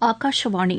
ஆகாஷவாணி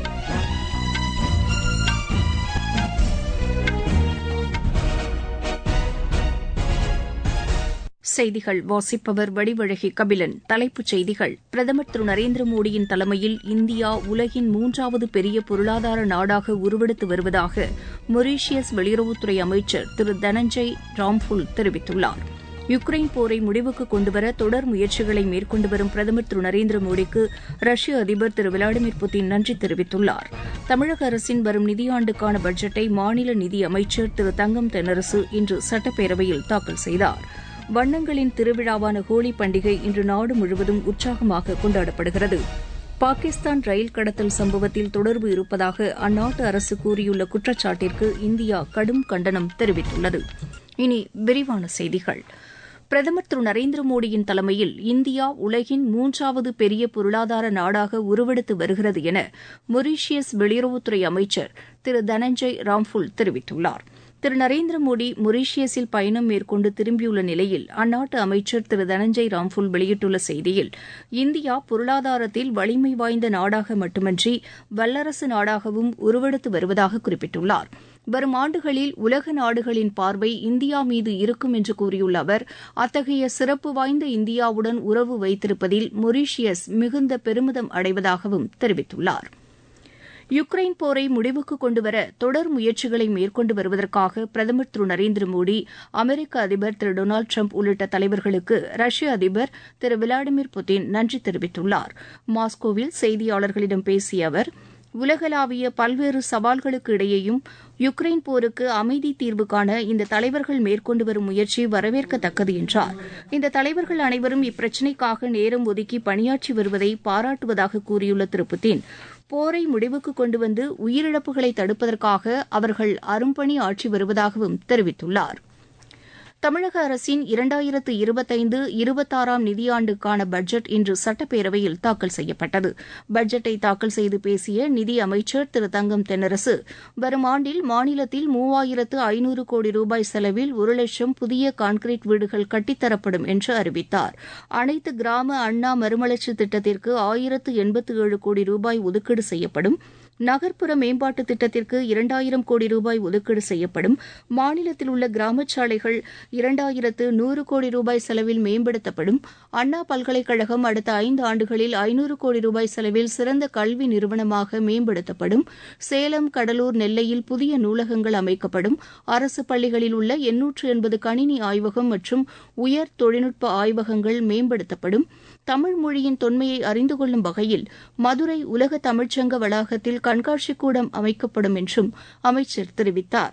செய்திகள் வாசிப்பவர் வடிவழகி கபிலன் தலைப்புச் செய்திகள் பிரதமர் திரு நரேந்திர மோடியின் தலைமையில் இந்தியா உலகின் மூன்றாவது பெரிய பொருளாதார நாடாக உருவெடுத்து வருவதாக மொரீஷியஸ் வெளியுறவுத்துறை அமைச்சர் திரு தனஞ்சய் ராம்ஃபுல் தெரிவித்துள்ளார் யுக்ரைன் போரை முடிவுக்கு கொண்டுவர தொடர் முயற்சிகளை மேற்கொண்டு வரும் பிரதமர் திரு நரேந்திர மோடிக்கு ரஷ்ய அதிபர் திரு விளாடிமிர் புட்டின் நன்றி தெரிவித்துள்ளார் தமிழக அரசின் வரும் நிதியாண்டுக்கான பட்ஜெட்டை மாநில நிதி அமைச்சர் திரு தங்கம் தென்னரசு இன்று சட்டப்பேரவையில் தாக்கல் செய்தார் வண்ணங்களின் திருவிழாவான ஹோலி பண்டிகை இன்று நாடு முழுவதும் உற்சாகமாக கொண்டாடப்படுகிறது பாகிஸ்தான் ரயில் கடத்தல் சம்பவத்தில் தொடர்பு இருப்பதாக அந்நாட்டு அரசு கூறியுள்ள குற்றச்சாட்டிற்கு இந்தியா கடும் கண்டனம் தெரிவித்துள்ளது இனி விரிவான செய்திகள் பிரதமர் திரு நரேந்திர மோடியின் தலைமையில் இந்தியா உலகின் மூன்றாவது பெரிய பொருளாதார நாடாக உருவெடுத்து வருகிறது என மொரீஷியஸ் வெளியுறவுத்துறை அமைச்சர் திரு தனஞ்சய் ராம்ஃபுல் தெரிவித்துள்ளார் திரு நரேந்திர மோடி மொரீஷியஸில் பயணம் மேற்கொண்டு திரும்பியுள்ள நிலையில் அந்நாட்டு அமைச்சர் திரு தனஞ்சய் ராம்ஃபுல் வெளியிட்டுள்ள செய்தியில் இந்தியா பொருளாதாரத்தில் வலிமை வாய்ந்த நாடாக மட்டுமன்றி வல்லரசு நாடாகவும் உருவெடுத்து வருவதாக குறிப்பிட்டுள்ளார் வரும் ஆண்டுகளில் உலக நாடுகளின் பார்வை இந்தியா மீது இருக்கும் என்று கூறியுள்ள அவர் அத்தகைய சிறப்பு வாய்ந்த இந்தியாவுடன் உறவு வைத்திருப்பதில் மொரீஷியஸ் மிகுந்த பெருமிதம் அடைவதாகவும் தெரிவித்துள்ளார் யுக்ரைன் போரை முடிவுக்கு கொண்டுவர தொடர் முயற்சிகளை மேற்கொண்டு வருவதற்காக பிரதமர் திரு நரேந்திர மோடி அமெரிக்க அதிபர் திரு டொனால்டு ட்ரம்ப் உள்ளிட்ட தலைவர்களுக்கு ரஷ்ய அதிபர் திரு விளாடிமிர் புட்டின் நன்றி தெரிவித்துள்ளார் மாஸ்கோவில் செய்தியாளர்களிடம் பேசிய அவர் உலகளாவிய பல்வேறு சவால்களுக்கு இடையேயும் யுக்ரைன் போருக்கு அமைதி தீர்வு காண இந்த தலைவர்கள் மேற்கொண்டு வரும் முயற்சி வரவேற்கத்தக்கது என்றார் இந்த தலைவர்கள் அனைவரும் இப்பிரச்சினைக்காக நேரம் ஒதுக்கி பணியாற்றி வருவதை பாராட்டுவதாக கூறியுள்ள திரு புட்டின் போரை முடிவுக்கு கொண்டு வந்து உயிரிழப்புகளை தடுப்பதற்காக அவர்கள் அரும்பணி ஆற்றி வருவதாகவும் தெரிவித்துள்ளார் தமிழக அரசின் இரண்டாயிரத்து இருபத்தைந்து இருபத்தாறாம் நிதியாண்டுக்கான பட்ஜெட் இன்று சட்டப்பேரவையில் தாக்கல் செய்யப்பட்டது பட்ஜெட்டை தாக்கல் செய்து பேசிய நிதி அமைச்சர் திரு தங்கம் தென்னரசு வரும் ஆண்டில் மாநிலத்தில் மூவாயிரத்து ஐநூறு கோடி ரூபாய் செலவில் ஒரு லட்சம் புதிய கான்கிரீட் வீடுகள் கட்டித்தரப்படும் என்று அறிவித்தார் அனைத்து கிராம அண்ணா மறுமலர்ச்சி திட்டத்திற்கு ஆயிரத்து எண்பத்து ஏழு கோடி ரூபாய் ஒதுக்கீடு செய்யப்படும் நகர்ப்புற மேம்பாட்டு திட்டத்திற்கு இரண்டாயிரம் கோடி ரூபாய் ஒதுக்கீடு செய்யப்படும் மாநிலத்தில் உள்ள கிராமச் சாலைகள் இரண்டாயிரத்து நூறு கோடி ரூபாய் செலவில் மேம்படுத்தப்படும் அண்ணா பல்கலைக்கழகம் அடுத்த ஐந்து ஆண்டுகளில் ஐநூறு கோடி ரூபாய் செலவில் சிறந்த கல்வி நிறுவனமாக மேம்படுத்தப்படும் சேலம் கடலூர் நெல்லையில் புதிய நூலகங்கள் அமைக்கப்படும் அரசு பள்ளிகளில் உள்ள எண்ணூற்று எண்பது கணினி ஆய்வகம் மற்றும் உயர் தொழில்நுட்ப ஆய்வகங்கள் மேம்படுத்தப்படும் தமிழ் மொழியின் தொன்மையை அறிந்து கொள்ளும் வகையில் மதுரை உலக தமிழ்ச்சங்க வளாகத்தில் கண்காட்சி கூடம் அமைக்கப்படும் என்றும் அமைச்சர் தெரிவித்தார்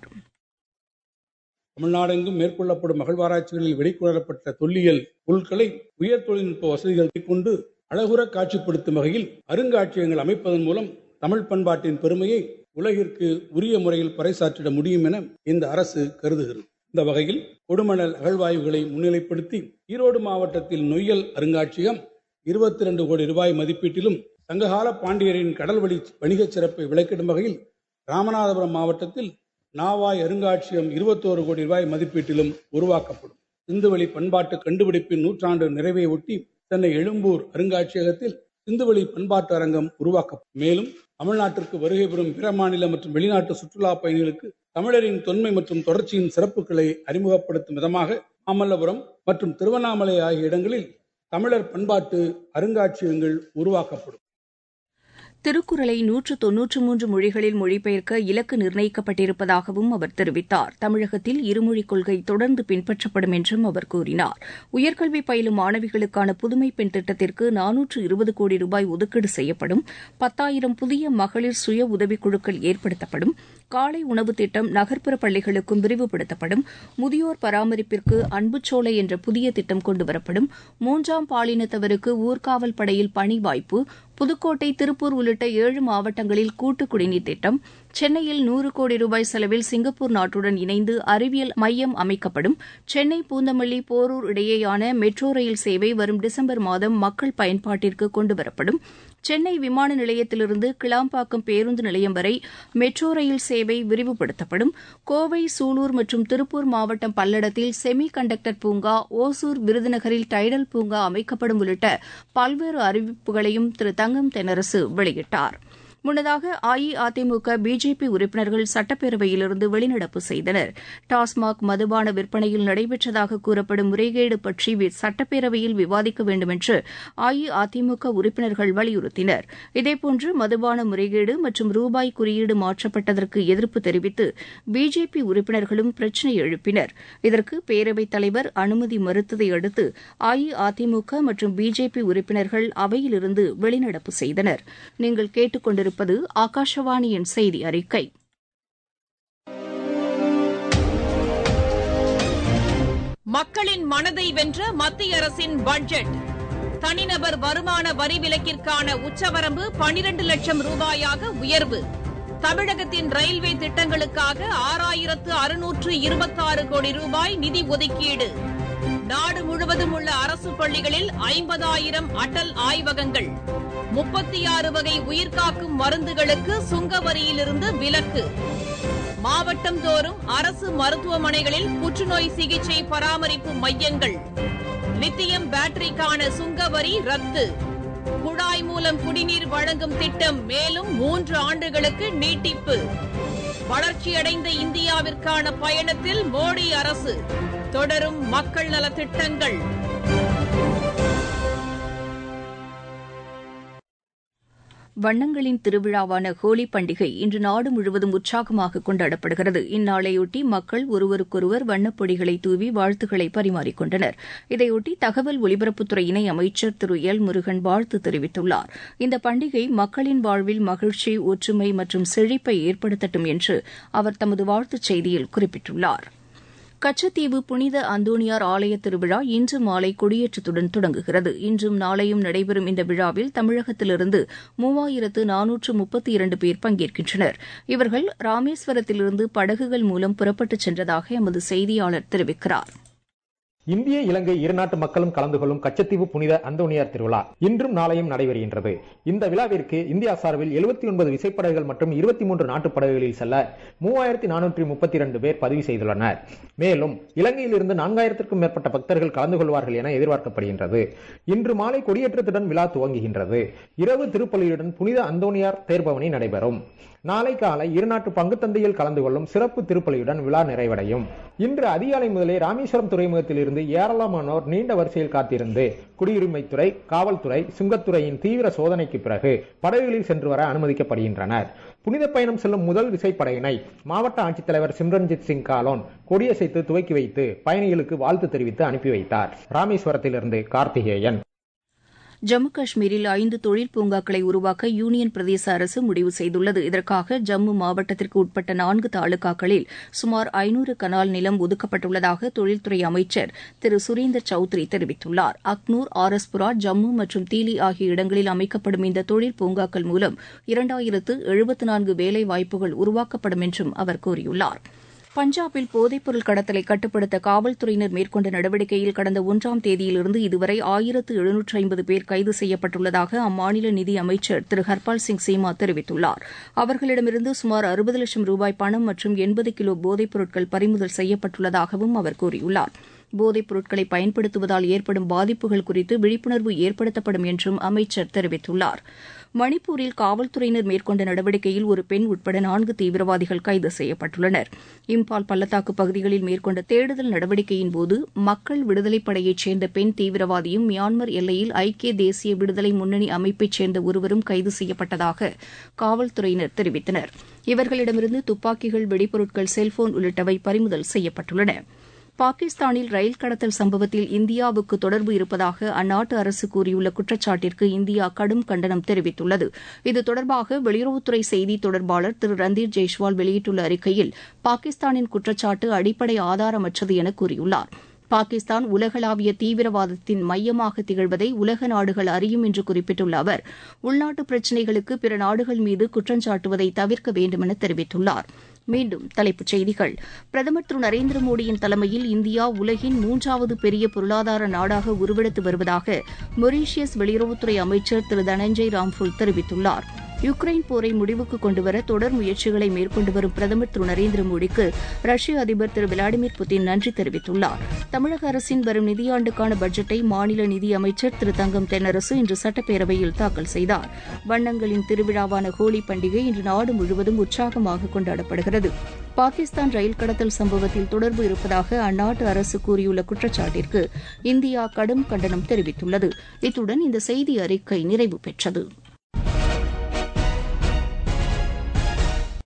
தமிழ்நாடெங்கும் மேற்கொள்ளப்படும் அகழ்வாராய்ச்சிகளில் வெளிக்கொணரப்பட்ட தொல்லியல் பொருட்களை உயர் தொழில்நுட்ப வசதிகளை கொண்டு அழகுற காட்சிப்படுத்தும் வகையில் அருங்காட்சியகங்கள் அமைப்பதன் மூலம் தமிழ் பண்பாட்டின் பெருமையை உலகிற்கு உரிய முறையில் பறைசாற்றிட முடியும் என இந்த அரசு கருதுகிறது இந்த வகையில் கொடுமணல் அகழ்வாய்வுகளை முன்னிலைப்படுத்தி ஈரோடு மாவட்டத்தில் நொய்யல் அருங்காட்சியகம் இருபத்தி இரண்டு கோடி ரூபாய் மதிப்பீட்டிலும் சங்ககால பாண்டியரின் கடல்வழி வணிகச் சிறப்பை விளக்கிடும் வகையில் ராமநாதபுரம் மாவட்டத்தில் நாவாய் அருங்காட்சியகம் இருபத்தோரு கோடி ரூபாய் மதிப்பீட்டிலும் உருவாக்கப்படும் சிந்துவெளி பண்பாட்டு கண்டுபிடிப்பின் நூற்றாண்டு நிறைவை ஒட்டி சென்னை எழும்பூர் அருங்காட்சியகத்தில் சிந்துவெளி பண்பாட்டு அரங்கம் உருவாக்கப்படும் மேலும் தமிழ்நாட்டிற்கு வருகை பெறும் பிற மாநில மற்றும் வெளிநாட்டு சுற்றுலா பயணிகளுக்கு தமிழரின் தொன்மை மற்றும் தொடர்ச்சியின் சிறப்புகளை அறிமுகப்படுத்தும் விதமாக மாமல்லபுரம் மற்றும் திருவண்ணாமலை ஆகிய இடங்களில் தமிழர் பண்பாட்டு அருங்காட்சியகங்கள் உருவாக்கப்படும் திருக்குறளை நூற்று தொன்னூற்று மூன்று மொழிகளில் மொழிபெயர்க்க இலக்கு நிர்ணயிக்கப்பட்டிருப்பதாகவும் அவர் தெரிவித்தார் தமிழகத்தில் இருமொழிக் கொள்கை தொடர்ந்து பின்பற்றப்படும் என்றும் அவர் கூறினார் உயர்கல்வி பயிலும் மாணவிகளுக்கான புதுமை பெண் திட்டத்திற்கு நானூற்று இருபது கோடி ரூபாய் ஒதுக்கீடு செய்யப்படும் பத்தாயிரம் புதிய மகளிர் சுய உதவிக்குழுக்கள் ஏற்படுத்தப்படும் காலை உணவு திட்டம் நகர்ப்புற பள்ளிகளுக்கும் விரிவுபடுத்தப்படும் முதியோர் பராமரிப்பிற்கு அன்புச்சோலை என்ற புதிய திட்டம் கொண்டுவரப்படும் மூன்றாம் பாலினத்தவருக்கு ஊர்காவல் படையில் பணி வாய்ப்பு புதுக்கோட்டை திருப்பூர் உள்ளிட்ட ஏழு மாவட்டங்களில் கூட்டு குடிநீர் திட்டம் சென்னையில் நூறு கோடி ரூபாய் செலவில் சிங்கப்பூர் நாட்டுடன் இணைந்து அறிவியல் மையம் அமைக்கப்படும் சென்னை பூந்தமல்லி போரூர் இடையேயான மெட்ரோ ரயில் சேவை வரும் டிசம்பர் மாதம் மக்கள் பயன்பாட்டிற்கு கொண்டுவரப்படும் சென்னை விமான நிலையத்திலிருந்து கிளாம்பாக்கம் பேருந்து நிலையம் வரை மெட்ரோ ரயில் சேவை விரிவுபடுத்தப்படும் கோவை சூலூர் மற்றும் திருப்பூர் மாவட்டம் பல்லடத்தில் செமி கண்டக்டர் பூங்கா ஓசூர் விருதுநகரில் டைடல் பூங்கா அமைக்கப்படும் உள்ளிட்ட பல்வேறு அறிவிப்புகளையும் திரு தங்கம் தென்னரசு வெளியிட்டார் முன்னதாக அஇஅதிமுக பிஜேபி உறுப்பினர்கள் சட்டப்பேரவையிலிருந்து வெளிநடப்பு செய்தனர் டாஸ்மாக் மதுபான விற்பனையில் நடைபெற்றதாக கூறப்படும் முறைகேடு பற்றி சட்டப்பேரவையில் விவாதிக்க வேண்டும் என்று அஇஅதிமுக உறுப்பினர்கள் வலியுறுத்தினர் இதேபோன்று மதுபான முறைகேடு மற்றும் ரூபாய் குறியீடு மாற்றப்பட்டதற்கு எதிர்ப்பு தெரிவித்து பிஜேபி உறுப்பினர்களும் பிரச்சினை எழுப்பினர் இதற்கு பேரவைத் தலைவர் அனுமதி மறுத்ததை அடுத்து அஇஅதிமுக மற்றும் பிஜேபி உறுப்பினர்கள் அவையிலிருந்து வெளிநடப்பு செய்தனர் நீங்கள் கேட்டுக்கொண்டிருப்பது ஆகாஷவாணியின் செய்தி அறிக்கை மக்களின் மனதை வென்ற மத்திய அரசின் பட்ஜெட் தனிநபர் வருமான வரி விலக்கிற்கான உச்சவரம்பு பனிரண்டு லட்சம் ரூபாயாக உயர்வு தமிழகத்தின் ரயில்வே திட்டங்களுக்காக ஆறாயிரத்து அறுநூற்று இருபத்தாறு கோடி ரூபாய் நிதி ஒதுக்கீடு நாடு முழுவதும் உள்ள அரசு பள்ளிகளில் ஐம்பதாயிரம் அடல் ஆய்வகங்கள் முப்பத்தி ஆறு வகை உயிர்காக்கும் மருந்துகளுக்கு சுங்க வரியிலிருந்து விலக்கு மாவட்டம் தோறும் அரசு மருத்துவமனைகளில் புற்றுநோய் சிகிச்சை பராமரிப்பு மையங்கள் லித்தியம் பேட்டரிக்கான சுங்க வரி ரத்து குழாய் மூலம் குடிநீர் வழங்கும் திட்டம் மேலும் மூன்று ஆண்டுகளுக்கு நீட்டிப்பு வளர்ச்சியடைந்த இந்தியாவிற்கான பயணத்தில் மோடி அரசு தொடரும் மக்கள் நலத்திட்டங்கள் வண்ணங்களின் திருவிழாவான ஹோலி பண்டிகை இன்று நாடு முழுவதும் உற்சாகமாக கொண்டாடப்படுகிறது இந்நாளையொட்டி மக்கள் ஒருவருக்கொருவர் வண்ணப் பொடிகளை தூவி வாழ்த்துக்களை பரிமாறிக்கொண்டனர் இதையொட்டி தகவல் ஒலிபரப்புத்துறை இணை அமைச்சர் திரு எல் முருகன் வாழ்த்து தெரிவித்துள்ளார் இந்த பண்டிகை மக்களின் வாழ்வில் மகிழ்ச்சி ஒற்றுமை மற்றும் செழிப்பை ஏற்படுத்தட்டும் என்று அவர் தமது வாழ்த்துச் செய்தியில் குறிப்பிட்டுள்ளார் கச்சத்தீவு புனித அந்தோணியார் ஆலய திருவிழா இன்று மாலை கொடியேற்றத்துடன் தொடங்குகிறது இன்றும் நாளையும் நடைபெறும் இந்த விழாவில் தமிழகத்திலிருந்து மூவாயிரத்து நானூற்று முப்பத்தி இரண்டு பேர் பங்கேற்கின்றனர் இவர்கள் ராமேஸ்வரத்திலிருந்து படகுகள் மூலம் புறப்பட்டுச் சென்றதாக எமது செய்தியாளர் தெரிவிக்கிறார் இந்திய இலங்கை இருநாட்டு மக்களும் கலந்து கொள்ளும் கச்சத்தீவு புனித அந்தோனியார் திருவிழா இன்றும் நாளையும் நடைபெறுகின்றது இந்த விழாவிற்கு இந்தியா சார்பில் எழுபத்தி ஒன்பது விசைப்படகுகள் மற்றும் இருபத்தி மூன்று நாட்டு படகுகளில் செல்ல மூவாயிரத்தி நானூற்றி முப்பத்தி இரண்டு பேர் பதிவு செய்துள்ளனர் மேலும் இலங்கையிலிருந்து நான்காயிரத்திற்கும் மேற்பட்ட பக்தர்கள் கலந்து கொள்வார்கள் என எதிர்பார்க்கப்படுகின்றது இன்று மாலை கொடியேற்றத்துடன் விழா துவங்குகின்றது இரவு திருப்பலியுடன் புனித அந்தோனியார் தேர்பவனி நடைபெறும் நாளை காலை இருநாட்டு பங்குத்தந்தையில் கலந்து கொள்ளும் சிறப்பு திருப்பலியுடன் விழா நிறைவடையும் இன்று அதிகாலை முதலே ராமேஸ்வரம் துறைமுகத்தில் இருந்து ஏராளமானோர் நீண்ட வரிசையில் காத்திருந்து குடியுரிமைத்துறை காவல்துறை சுங்கத்துறையின் தீவிர சோதனைக்கு பிறகு படகுகளில் சென்று வர அனுமதிக்கப்படுகின்றனர் புனித பயணம் செல்லும் முதல் விசைப்படையினை மாவட்ட ஆட்சித்தலைவர் சிம்ரன்ஜித் சிங் காலோன் கொடியசைத்து துவக்கி வைத்து பயணிகளுக்கு வாழ்த்து தெரிவித்து அனுப்பி வைத்தார் ராமேஸ்வரத்திலிருந்து கார்த்திகேயன் ஜம்மு காஷ்மீரில் ஐந்து தொழில் பூங்காக்களை உருவாக்க யூனியன் பிரதேச அரசு முடிவு செய்துள்ளது இதற்காக ஜம்மு மாவட்டத்திற்கு உட்பட்ட நான்கு தாலுகாக்களில் சுமார் ஐநூறு கனால் நிலம் ஒதுக்கப்பட்டுள்ளதாக தொழில்துறை அமைச்சர் திரு சுரீந்தர் சௌத்ரி தெரிவித்துள்ளார் அக்னூர் ஆரஸ்புரா ஜம்மு மற்றும் தீலி ஆகிய இடங்களில் அமைக்கப்படும் இந்த தொழில் பூங்காக்கள் மூலம் இரண்டாயிரத்து எழுபத்து நான்கு வேலை வாய்ப்புகள் உருவாக்கப்படும் என்றும் அவர் கூறியுள்ளார் பஞ்சாபில் போதைப்பொருள் கடத்தலை கட்டுப்படுத்த காவல்துறையினர் மேற்கொண்ட நடவடிக்கையில் கடந்த ஒன்றாம் தேதியிலிருந்து இதுவரை ஆயிரத்து எழுநூற்று ஐம்பது பேர் கைது செய்யப்பட்டுள்ளதாக அம்மாநில நிதி அமைச்சர் திரு ஹர்பால் சிங் சீமா தெரிவித்துள்ளார் அவர்களிடமிருந்து சுமார் அறுபது லட்சம் ரூபாய் பணம் மற்றும் எண்பது கிலோ போதைப் பொருட்கள் பறிமுதல் செய்யப்பட்டுள்ளதாகவும் அவர் கூறியுள்ளார் போதைப் பொருட்களை பயன்படுத்துவதால் ஏற்படும் பாதிப்புகள் குறித்து விழிப்புணர்வு ஏற்படுத்தப்படும் என்றும் அமைச்சர் தெரிவித்துள்ளார் மணிப்பூரில் காவல்துறையினர் மேற்கொண்ட நடவடிக்கையில் ஒரு பெண் உட்பட நான்கு தீவிரவாதிகள் கைது செய்யப்பட்டுள்ளனர் இம்பால் பள்ளத்தாக்கு பகுதிகளில் மேற்கொண்ட தேடுதல் நடவடிக்கையின்போது மக்கள் விடுதலைப் படையைச் சேர்ந்த பெண் தீவிரவாதியும் மியான்மர் எல்லையில் ஐக்கிய தேசிய விடுதலை முன்னணி அமைப்பைச் சேர்ந்த ஒருவரும் கைது செய்யப்பட்டதாக காவல்துறையினர் தெரிவித்தனர் இவர்களிடமிருந்து துப்பாக்கிகள் வெடிபொருட்கள் செல்போன் உள்ளிட்டவை பறிமுதல் செய்யப்பட்டுள்ளன பாகிஸ்தானில் ரயில் கடத்தல் சம்பவத்தில் இந்தியாவுக்கு தொடர்பு இருப்பதாக அந்நாட்டு அரசு கூறியுள்ள குற்றச்சாட்டிற்கு இந்தியா கடும் கண்டனம் தெரிவித்துள்ளது இது தொடர்பாக வெளியுறவுத்துறை செய்தி தொடர்பாளர் திரு ரந்தீர் ஜெய்ஷ்வால் வெளியிட்டுள்ள அறிக்கையில் பாகிஸ்தானின் குற்றச்சாட்டு அடிப்படை ஆதாரமற்றது என கூறியுள்ளார் பாகிஸ்தான் உலகளாவிய தீவிரவாதத்தின் மையமாக திகழ்வதை உலக நாடுகள் அறியும் என்று குறிப்பிட்டுள்ள அவர் உள்நாட்டு பிரச்சினைகளுக்கு பிற நாடுகள் மீது குற்றஞ்சாட்டுவதை தவிர்க்க வேண்டுமென தெரிவித்துள்ளார் மீண்டும் தலைப்புச் செய்திகள் பிரதமர் திரு நரேந்திர மோடியின் தலைமையில் இந்தியா உலகின் மூன்றாவது பெரிய பொருளாதார நாடாக உருவெடுத்து வருவதாக மொரீஷியஸ் வெளியுறவுத்துறை அமைச்சர் திரு தனஞ்சய் ராம்ஃபுல் தெரிவித்துள்ளார் யுக்ரைன் போரை முடிவுக்கு கொண்டுவர தொடர் முயற்சிகளை மேற்கொண்டு வரும் பிரதமர் திரு நரேந்திர மோடிக்கு ரஷ்ய அதிபர் திரு விளாடிமிர் புட்டின் நன்றி தெரிவித்துள்ளார் தமிழக அரசின் வரும் நிதியாண்டுக்கான பட்ஜெட்டை மாநில நிதி அமைச்சர் திரு தங்கம் தென்னரசு இன்று சட்டப்பேரவையில் தாக்கல் செய்தார் வண்ணங்களின் திருவிழாவான ஹோலி பண்டிகை இன்று நாடு முழுவதும் உற்சாகமாக கொண்டாடப்படுகிறது பாகிஸ்தான் ரயில் கடத்தல் சம்பவத்தில் தொடர்பு இருப்பதாக அந்நாட்டு அரசு கூறியுள்ள குற்றச்சாட்டிற்கு இந்தியா கடும் கண்டனம் தெரிவித்துள்ளது இத்துடன் இந்த செய்தி அறிக்கை நிறைவு பெற்றது